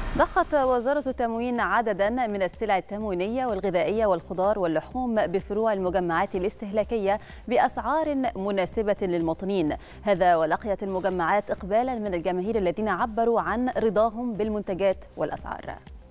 ضخت وزارة التموين عددا من السلع التموينية والغذائية والخضار واللحوم بفروع المجمعات الاستهلاكية بأسعار مناسبة للمواطنين هذا ولقيت المجمعات إقبالا من الجماهير الذين عبروا عن رضاهم بالمنتجات والأسعار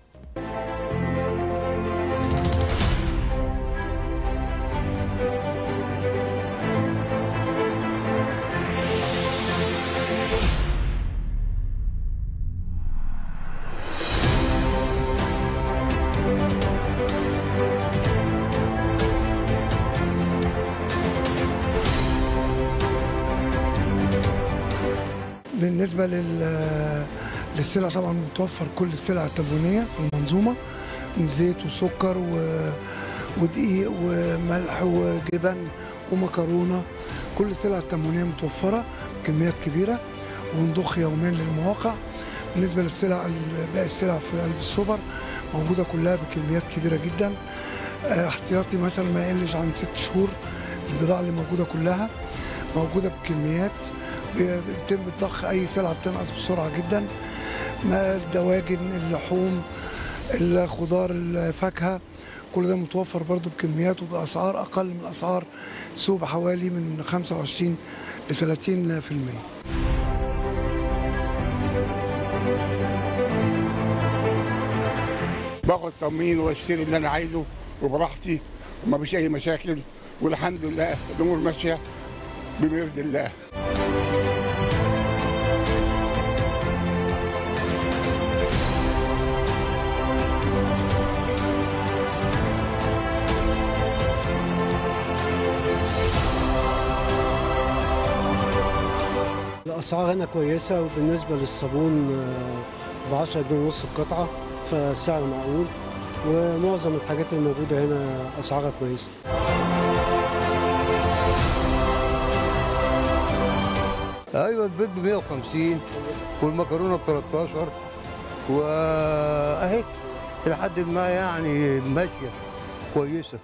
بالنسبه لل للسلع طبعا متوفر كل السلع التموينيه في المنظومه من زيت وسكر و... ودقيق وملح وجبن ومكرونه كل السلع التموينيه متوفره بكميات كبيره ونضخ يوميا للمواقع بالنسبه للسلع باقي السلع في قلب السوبر موجوده كلها بكميات كبيره جدا احتياطي مثلا ما يقلش عن ست شهور البضاعه اللي موجوده كلها موجوده بكميات بيتم ضخ اي سلعه بتنقص بسرعه جدا ما الدواجن اللحوم الخضار الفاكهه كل ده متوفر برضو بكميات وباسعار اقل من اسعار السوق بحوالي من 25 ل 30% باخد تموين واشتري اللي انا عايزه وبراحتي وما فيش اي مشاكل والحمد لله الامور ماشيه بما يرضي الله الاسعار هنا كويسه وبالنسبه للصابون ب 10 جنيه ونص القطعه فالسعر معقول ومعظم الحاجات الموجوده هنا اسعارها كويسه ايوه البيض ب 150 والمكرونه ب 13 واهي لحد ما يعني ماشيه كويسه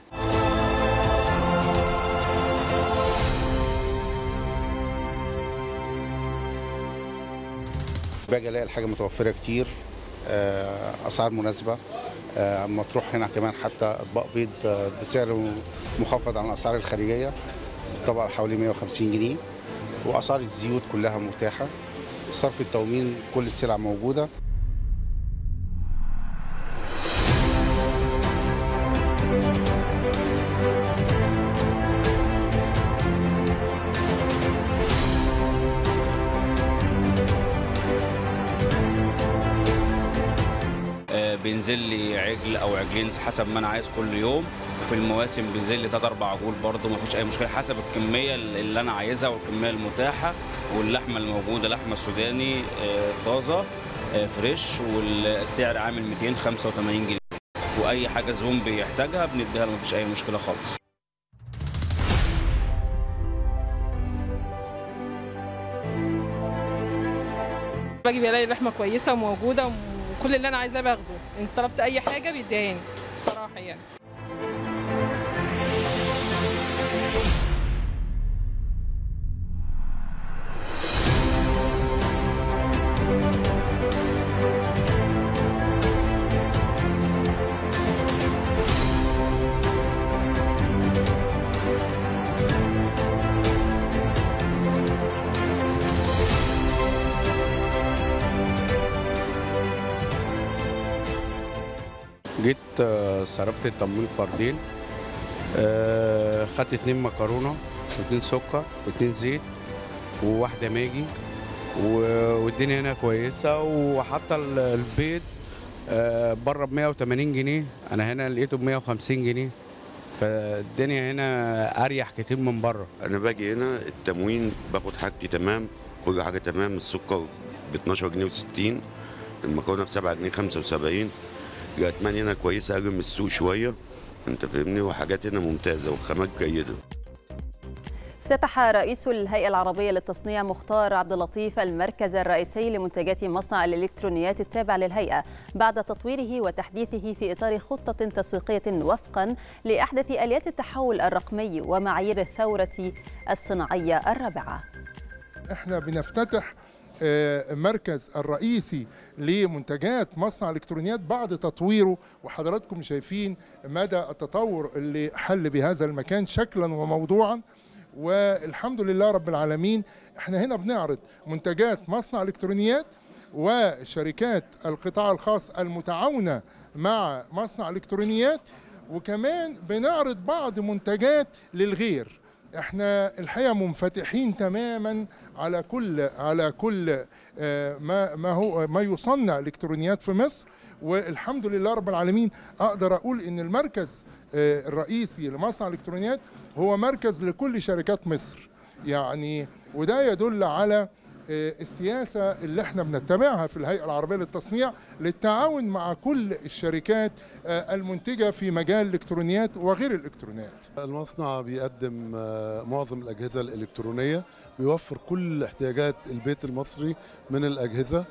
باجي الاقي الحاجه متوفره كتير اسعار مناسبه اما تروح هنا كمان حتى اطباق بيض بسعر مخفض عن الاسعار الخارجيه الطبق حوالي 150 جنيه واسعار الزيوت كلها متاحه صرف التومين كل السلع موجوده بينزل لي عجل او عجلين حسب ما انا عايز كل يوم وفي المواسم بينزل لي تلات اربع عجول برضه ما فيش اي مشكله حسب الكميه اللي انا عايزها والكميه المتاحه واللحمه الموجوده لحمه سوداني طازه فريش والسعر عامل 285 جنيه واي حاجه زبون بيحتاجها بنديها له ما فيش اي مشكله خالص باجي بلاقي اللحمه كويسه وموجوده وكل اللي انا عايزاه باخده ان طلبت اي حاجه بيديهاني بصراحه يعني جيت صرفت التموين فردين خدت اتنين مكرونه واتنين سكر واتنين زيت وواحده ماجي والدنيا هنا كويسه وحتى البيض بره ب 180 جنيه انا هنا لقيته ب 150 جنيه فالدنيا هنا اريح كتير من بره انا باجي هنا التموين باخد حاجتي تمام كل حاجه تمام السكر ب 12 جنيه و60 المكرونه ب 7 جنيه 75 الأتمان هنا كويسة أقل من السوق شوية أنت فاهمني وحاجات هنا ممتازة وخامات جيدة افتتح رئيس الهيئة العربية للتصنيع مختار عبد اللطيف المركز الرئيسي لمنتجات مصنع الإلكترونيات التابع للهيئة بعد تطويره وتحديثه في إطار خطة تسويقية وفقا لأحدث آليات التحول الرقمي ومعايير الثورة الصناعية الرابعة احنا بنفتتح المركز الرئيسي لمنتجات مصنع الالكترونيات بعد تطويره وحضراتكم شايفين مدى التطور اللي حل بهذا المكان شكلا وموضوعا والحمد لله رب العالمين احنا هنا بنعرض منتجات مصنع الكترونيات وشركات القطاع الخاص المتعاونه مع مصنع الالكترونيات وكمان بنعرض بعض منتجات للغير احنا الحقيقه منفتحين تماما على كل على كل ما ما هو ما يصنع الكترونيات في مصر والحمد لله رب العالمين اقدر اقول ان المركز الرئيسي لمصنع الالكترونيات هو مركز لكل شركات مصر يعني وده يدل على السياسة اللي احنا بنتبعها في الهيئة العربية للتصنيع للتعاون مع كل الشركات المنتجة في مجال الإلكترونيات وغير الإلكترونيات المصنع بيقدم معظم الأجهزة الإلكترونية بيوفر كل احتياجات البيت المصري من الأجهزة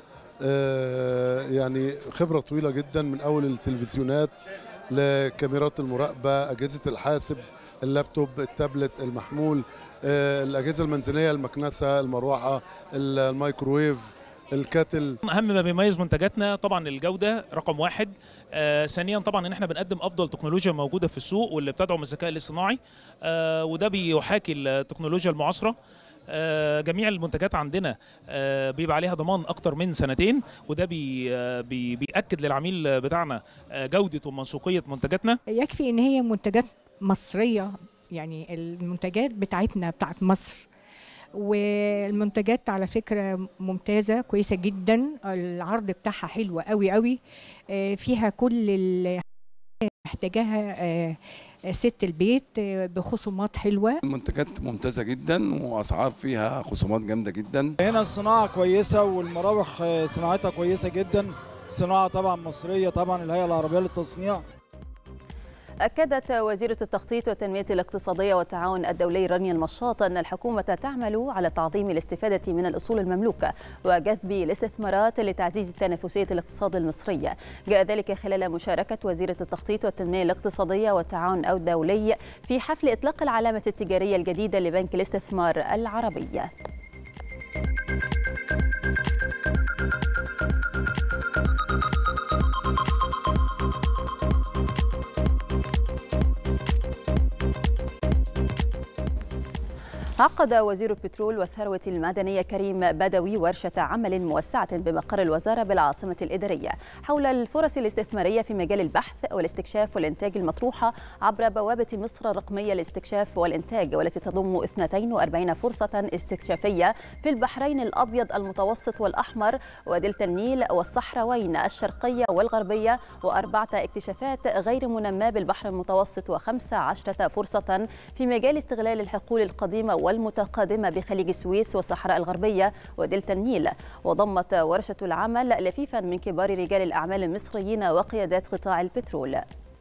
يعني خبرة طويلة جدا من أول التلفزيونات لكاميرات المراقبة أجهزة الحاسب اللابتوب التابلت المحمول الأجهزة المنزلية المكنسة المروحة الميكروويف الكاتل اهم ما بيميز منتجاتنا طبعا الجوده رقم واحد آه ثانيا طبعا ان احنا بنقدم افضل تكنولوجيا موجوده في السوق واللي بتدعم الذكاء الاصطناعي آه وده بيحاكي التكنولوجيا المعاصره آه جميع المنتجات عندنا آه بيبقى عليها ضمان اكتر من سنتين وده بي آه بي بياكد للعميل بتاعنا جوده وموثوقيه منتجاتنا يكفي ان هي منتجات مصريه يعني المنتجات بتاعتنا بتاعت مصر والمنتجات على فكرة ممتازة كويسة جدا العرض بتاعها حلو قوي قوي فيها كل اللي محتاجاها ست البيت بخصومات حلوة المنتجات ممتازة جدا وأسعار فيها خصومات جامدة جدا هنا الصناعة كويسة والمراوح صناعتها كويسة جدا صناعة طبعا مصرية طبعا الهيئة العربية للتصنيع أكدت وزيرة التخطيط والتنمية الاقتصادية والتعاون الدولي رانيا المشاط أن الحكومة تعمل على تعظيم الاستفادة من الأصول المملوكة وجذب الاستثمارات لتعزيز تنافسية الاقتصاد المصري جاء ذلك خلال مشاركة وزيرة التخطيط والتنمية الاقتصادية والتعاون الدولي في حفل إطلاق العلامة التجارية الجديدة لبنك الاستثمار العربي عقد وزير البترول والثروة المعدنية كريم بدوي ورشة عمل موسعة بمقر الوزارة بالعاصمة الإدارية حول الفرص الاستثمارية في مجال البحث والاستكشاف والإنتاج المطروحة عبر بوابة مصر الرقمية للاستكشاف والإنتاج والتي تضم 42 فرصة استكشافية في البحرين الأبيض المتوسط والأحمر ودلتا النيل والصحراوين الشرقية والغربية وأربعة اكتشافات غير منماة بالبحر المتوسط وخمس عشرة فرصة في مجال استغلال الحقول القديمة والمتقدمة بخليج السويس والصحراء الغربية ودلتا النيل وضمت ورشة العمل لفيفا من كبار رجال الأعمال المصريين وقيادات قطاع البترول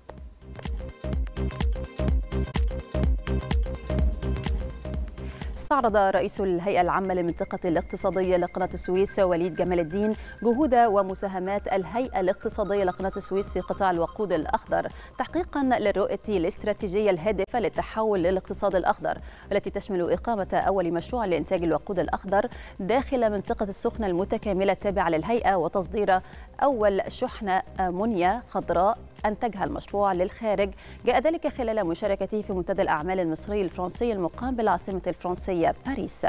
استعرض رئيس الهيئة العامة للمنطقة الاقتصادية لقناة السويس وليد جمال الدين جهود ومساهمات الهيئة الاقتصادية لقناة السويس في قطاع الوقود الأخضر تحقيقا للرؤية الاستراتيجية الهادفة للتحول للاقتصاد الأخضر والتي تشمل إقامة أول مشروع لإنتاج الوقود الأخضر داخل منطقة السخنة المتكاملة التابعة للهيئة وتصدير أول شحنة أمونيا خضراء أنتجها المشروع للخارج جاء ذلك خلال مشاركته في منتدى الأعمال المصري الفرنسي المقام بالعاصمة الفرنسية باريس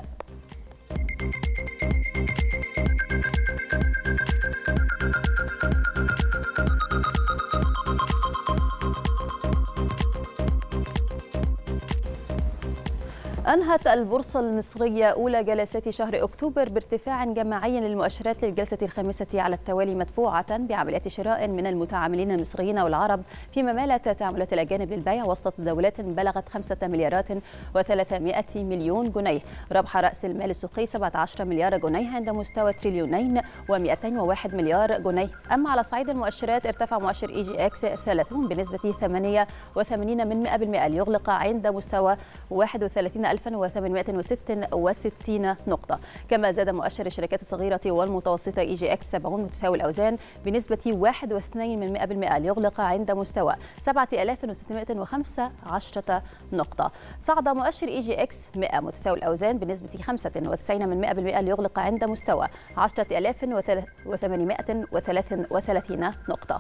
أنهت البورصة المصرية أولى جلسات شهر أكتوبر بارتفاع جماعي للمؤشرات للجلسة الخامسة على التوالي مدفوعة بعمليات شراء من المتعاملين المصريين والعرب فيما مالت تعاملات الأجانب للبيع وسط تداولات بلغت 5 مليارات و300 مليون جنيه ربح رأس المال السوقي 17 مليار جنيه عند مستوى تريليونين و201 مليار جنيه أما على صعيد المؤشرات ارتفع مؤشر إي جي إكس 30 بنسبة 88 من 100% ليغلق عند مستوى 31 16866 نقطة كما زاد مؤشر الشركات الصغيرة والمتوسطة اي جي اكس 70 متساوي الأوزان بنسبة 1.2% ليغلق عند مستوى 7615 نقطة صعد مؤشر اي جي اكس 100 متساوي الأوزان بنسبة 95 ليغلق عند مستوى 10833 نقطة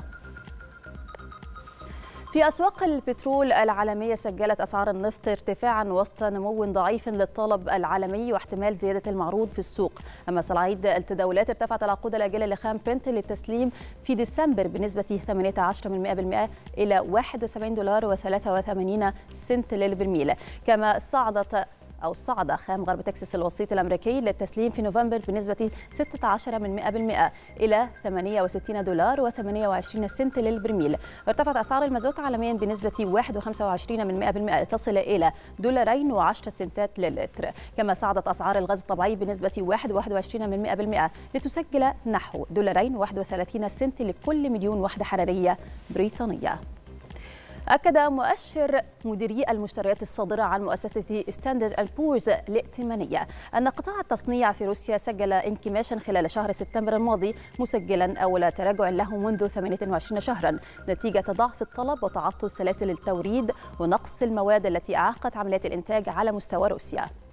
في أسواق البترول العالمية سجلت أسعار النفط ارتفاعا وسط نمو ضعيف للطلب العالمي واحتمال زيادة المعروض في السوق أما صعيد التداولات ارتفعت العقود الآجلة لخام برنت للتسليم في ديسمبر بنسبة 18% إلى 71 دولار و83 سنت للبرميل كما صعدت أو صعد خام غرب تكساس الوسيط الأمريكي للتسليم في نوفمبر بنسبة 16 من 100% إلى 68 دولار و28 سنت للبرميل ارتفعت أسعار المازوت عالميا بنسبة 1.25 من 100% تصل إلى دولارين و10 سنتات للتر كما صعدت أسعار الغاز الطبيعي بنسبة 1.21 من 100% لتسجل نحو دولارين و31 سنت لكل مليون وحدة حرارية بريطانية أكد مؤشر مديري المشتريات الصادرة عن مؤسسة ستاندرد أند بورز الائتمانية أن قطاع التصنيع في روسيا سجل انكماشا خلال شهر سبتمبر الماضي مسجلا أول تراجع له منذ 28 شهرا نتيجة ضعف الطلب وتعطل سلاسل التوريد ونقص المواد التي أعاقت عمليات الإنتاج على مستوى روسيا